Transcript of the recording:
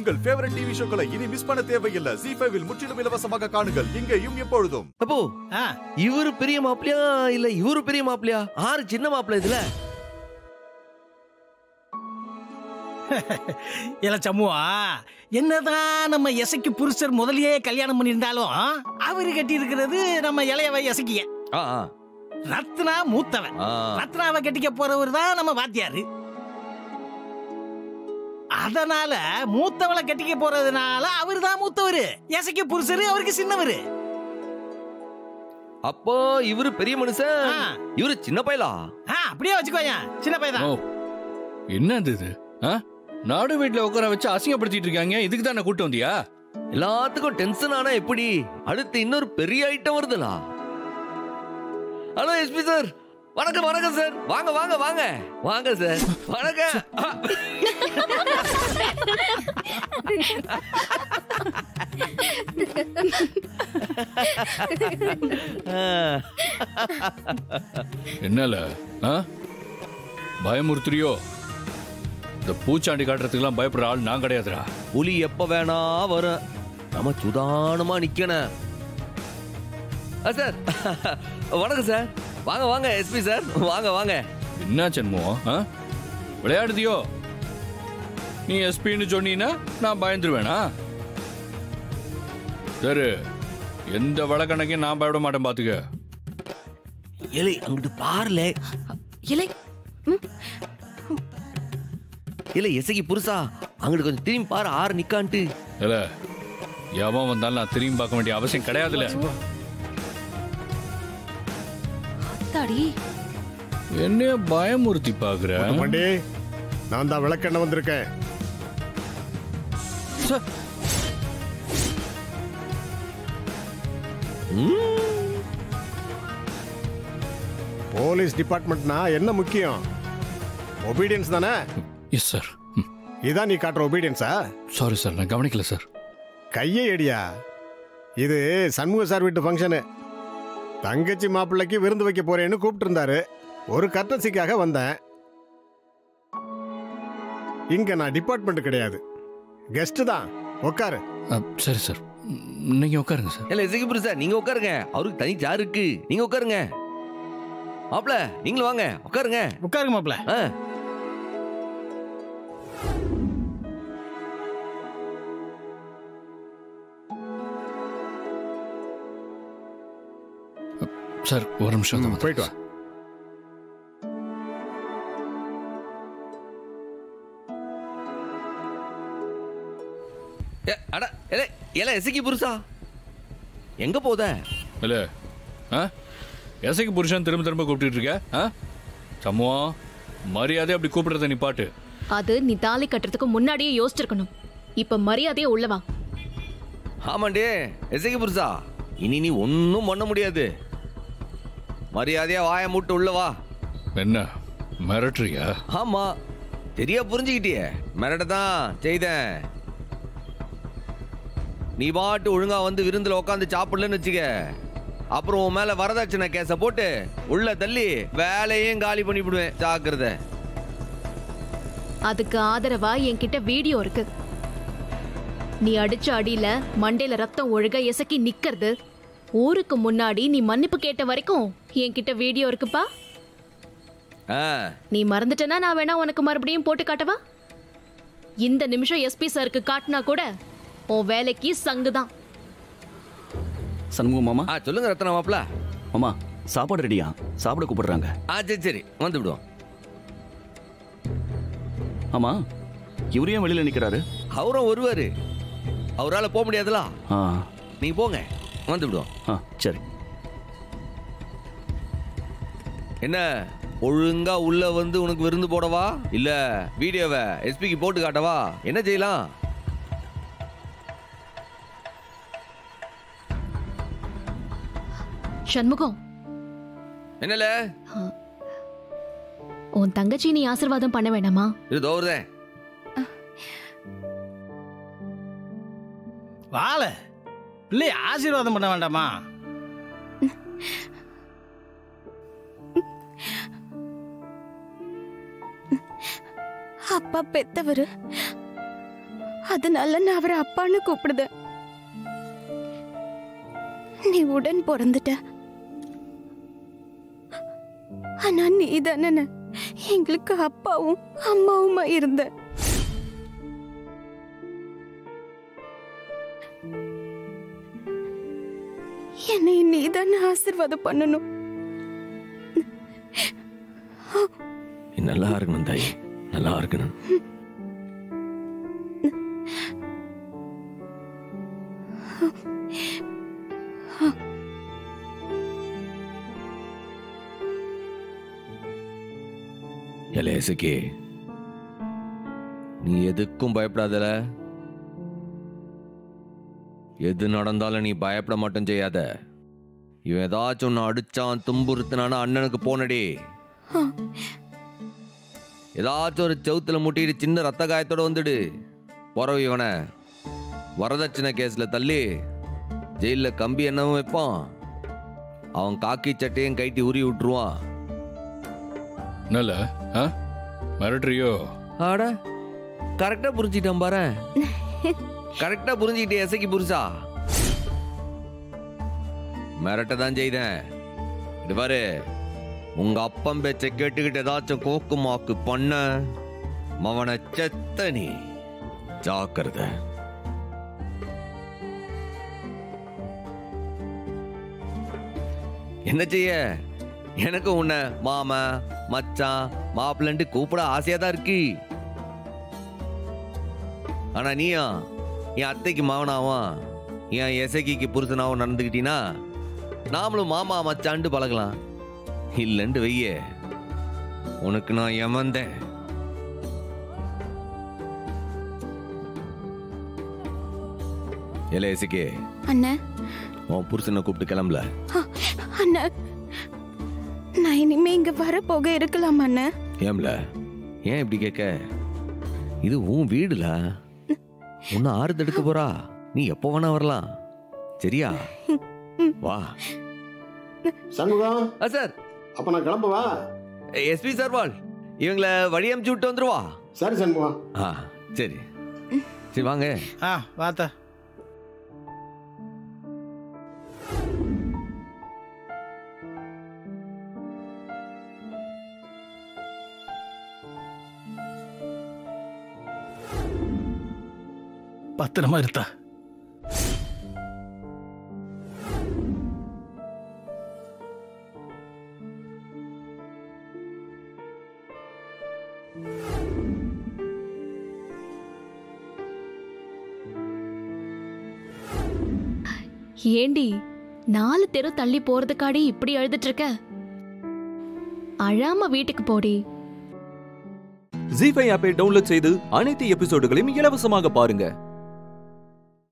உங்கள் favourite TV ஷோக்களை இனி miss பண்ண தேவையில்லை ஜி ஃபைவில் முற்றிலும் இலவசமாக காணுங்கள் இங்கேயும் எப்பொழுதும் அப்போ ஆ, இவரு பெரிய மாப்பிளையா இல்ல இவரு பெரிய மாப்பிளையா ஆறு சின்ன மாப்பிள்ளை இதுல இல்ல சம்முவா என்னதான் நம்ம எசைக்கு புருஷர் முதல்லயே கல்யாணம் பண்ணியிருந்தாலும் அவரு கட்டி இருக்கிறது நம்ம இளையவ எசக்கிய ஆ, ஆ, ரத்னா மூத்தவன் ஆ. ரத்னாவை கட்டிக்க போறவர் தான் நம்ம வாத்தியாரு அதனால மூத்தவளை கட்டிக்க போறதுனால அவரு தான் மூத்தவரு எசைக்கு புருஷரு அவருக்கு சின்னவரு அப்போ இவரு பெரிய மனுஷன் ஆ. இவரு சின்ன பயலா ஆ, அப்படியே வச்சுக்கோயா சின்ன பையன் ஓ என்னது இது ஆ நாடு வீட்டுல உட்கார வச்சு அசிங்கப்படுத்திட்டு இருக்காங்க இதுக்கு தான் கூட்டு வந்தியா எல்லாத்துக்கும் டென்ஷன் ஆனா எப்படி அடுத்து இன்னொரு பெரிய ஐட்டம் வருதுலா ஹலோ எஸ்பி சார் வணக்கம் வணக்கம் சார் வாங்க வாங்க வாங்க வாங்க சார் வணக்கம் ஆ. ஆ. என்னல ஆ பயமுறுத்துறியோ இந்த பூச்சாண்டி காட்டுறதுக்கெல்லாம் பயப்படுற ஆள் நான் கிடையாதுடா புலி எப்ப வேணா வரும் நம்ம சுதானமா நிக்கணும் ஆ, சார் வணக்கம் சார் வாங்க வாங்க எஸ்பி சார் வாங்க வாங்க என்ன சண்முகம் ஆ விளையாடுதியோ நீ எஸ்பின்னு சொன்னீன்னா நான் பயந்துருவேனா சரி எந்த வழக்கணக்கையும் நான் பயப்பட மாட்டேன் பாத்துக்க ஏலே அங்கிட்டு பாருல இலை இல்ல எசகி புருஷா அங்கிட்டு கொஞ்சம் திரும்பி பாரு ஆறு நிக்கான்ட்டு இல்ல எவன் வந்தாலும் நான் திரும்பி பார்க்க வேண்டிய அவசியம் கிடையாதுல்ல தாடி என்னைய பயமுறுத்தி பாக்குற மண்டி நான் தான் விளக்கெண்ண வந்திருக்கேன் போலீஸ் டிபார்ட்மெண்ட்னா என்ன முக்கியம் ஒபீடியன்ஸ் தானே எஸ் சார் இதான் நீ காட்டுற ஒபீடியன்ஸா சாரி சார் நான் கவனிக்கல சார் கையை எடியா இது சண்முக சார் வீட்டு ஃபங்க்ஷனு தங்கச்சி மாப்பிள்ளைக்கு விருந்து வைக்க போறேன்னு கூப்பிட்டு இருந்தாரு ஒரு கர்த்தசிக்காக வந்தேன் இங்க நான் டிபார்ட்மெண்ட் கிடையாது கெஸ்ட் தான் உட்காரு அ, சரி சார் ம், நீங்க உட்காருங்க சார் இல்ல எசகி புருஷா நீங்க உட்காருங்க அவருக்கு தனி ஜார் இருக்கு நீங்க உட்காருங்க மாப்ள நீங்களும் வாங்க உட்காருங்க உட்காருங்க மாப்ள ஆ. சார் ஒரு நிமிஷம் ம், போயிட்டு வா ஏ, அட ஏலே ஏல எசகி புருஷா எங்க போத இல்ல ஆ எசைக்கு புருஷன் திரும்ப திரும்ப கூப்பிட்டு இருக்க ஆ சம்முவம் மரியாதை அப்படி கூப்பிடுறத நீ பாட்டு அது நீ தாலி கட்டுறதுக்கு முன்னாடியே யோசிச்சிருக்கணும் இப்ப மரியாதையே உள்ளவா ஆமாண்டே எசகி புருஷா இனி நீ ஒன்னும் பண்ண முடியாது மரியாதையா வாய மூட்டு உள்ள வா என்ன மிரட்டுறியா ஆமா சரியா புரிஞ்சுக்கிட்டியே மிரட்ட தான் செய்தேன் நீ பாட்டு ஒழுங்கா வந்து விருந்துல உட்காந்து சாப்பிடலன்னு வச்சுக்க அப்புறம் உன் மேல வரதட்சணை கேஸ போட்டு உள்ள தள்ளி வேலையும் காலி பண்ணி விடுவேன் ஜாக்கிரதை அதுக்கு ஆதரவா என்கிட்ட வீடியோ இருக்கு நீ அடிச்ச அடியில மண்டையில ரத்தம் ஒழுக எசக்கி நிக்கிறது ஊருக்கு முன்னாடி நீ மன்னிப்பு கேட்ட வரைக்கும் என்கிட்ட வீடியோ இருக்குப்பா ஆ நீ மறந்துட்டனா நான் வேணா உனக்கு மறுபடியும் போட்டு காட்டவா இந்த நிமிஷம் எஸ்பி சாருக்கு காட்டினா கூட உன் வேலைக்கு சங்கு தான் சண்முகம் மாமா ஆ சொல்லுங்க ரத்னா மாப்ள மாமா சாப்பாடு ரெடியா சாப்பிட கூப்பிடுறாங்க ஆ சரி சரி வந்து விடுவோம் ஆமா இவரு ஏன் வெளியில நிக்கிறாரு அவரும் வருவாரு அவரால போக முடியாதுல ஆ நீ போங்க வந்து விடுவோம் ஆ சரி என்ன ஒழுங்கா உள்ள வந்து உனக்கு விருந்து போடவா இல்ல வீடியோவை எஸ்பிக்கு போட்டு காட்டவா என்ன செய்யலாம் சண்முகம் என்னல உன் தங்கச்சி நீ ஆசீர்வாதம் பண்ண வேணாமா இது தோறுதேன் வாழ பிள்ளை ஆசீர்வாதம் பண்ண வேண்டாமா அப்பா பெத்தவரு அதனால நான் அவரை அப்பான்னு கூப்பிடுதேன் நீ உடன் பிறந்துட்ட ஆனா நீ தானே எங்களுக்கு அப்பாவும் அம்மாவுமா இருந்த என்னை நீ தானே ஆசீர்வாதம் பண்ணணும் நீ நல்லா இருக்கணும் தாய் நல்லா இருக்கணும் எலேசுக்கே நீ எதுக்கும் பயப்படாதல எது நடந்தாலும் நீ பயப்பட மட்டும் செய்யாத இவன் ஏதாச்சும் ஒன்று அடிச்சான் துன்புறுத்தினானா அண்ணனுக்கு போனடி ஏதாச்சும் ஒரு செவுத்துல முட்டிட்டு சின்ன ரத்த காயத்தோட வந்துடு போறவு இவனை வரதட்சணை கேஸ்ல தள்ளி ஜெயில கம்பி என்னவும் வைப்பான் அவன் காக்கி சட்டையும் கைட்டி உரி விட்டுருவான் என்னல ஆ மிரட்டுறியோ ஆட கரெக்டா புரிஞ்சிட்டான் பாரு கரெக்டா புரிஞ்சுக்கிட்டே எசைக்கு புரிசா மிரட்ட தான் செய்தேன் இது பாரு உங்க அப்பன் பேச்ச கேட்டுக்கிட்டு ஏதாச்சும் கோக்கு மாக்கு பண்ண மவனை செத்த நீ ஜாக்கிரதை என்ன செய்ய எனக்கு உன்னை மாமா மச்சான் மாப்பிள்ளன்ட்டு கூப்பிட ஆசையா தான் இருக்கு ஆனா நீயா என் அத்தைக்கு மாவனாவும் என் எசகிக்கு புருஷனாவும் நடந்துக்கிட்டீன்னா நாமளும் மாமா மச்சான்ட்டு பழகலாம் இல்லைன்ட்டு வைய உனக்கு நான் ஏமாந்தேன் ஏல எசகே அண்ணன் உன் புருஷனை கூப்பிட்டு கிளம்பல அண்ணன் நான் இனிமே இங்க வர போக இருக்கலாம் அண்ணன் ஏம்ல ஏன் இப்படி கேட்க இது உன் வீடுல உன்னை ஆறுது எடுக்க போறா நீ எப்போ வேணா வரலாம் சரியா வா சண்முகம் ஆ சார் அப்ப நான் கிளம்பவா எஸ்பி சர்வால் இவங்களை வழி அமுச்சு விட்டு வந்துருவா சரி சண்முகம் ஆ சரி சரி வாங்க ஆ வாத்தா பத்திரமா இருத்தா ஏண்டி நாலு தெரு தள்ளி போறதுக்காடி இப்படி அழுதுட்டு இருக்க அழாம வீட்டுக்கு போடி ஜி ஃபைவ் ஆப்பை டவுன்லோட் செய்து அனைத்து எபிசோடுகளையும் இலவசமாக பாருங்க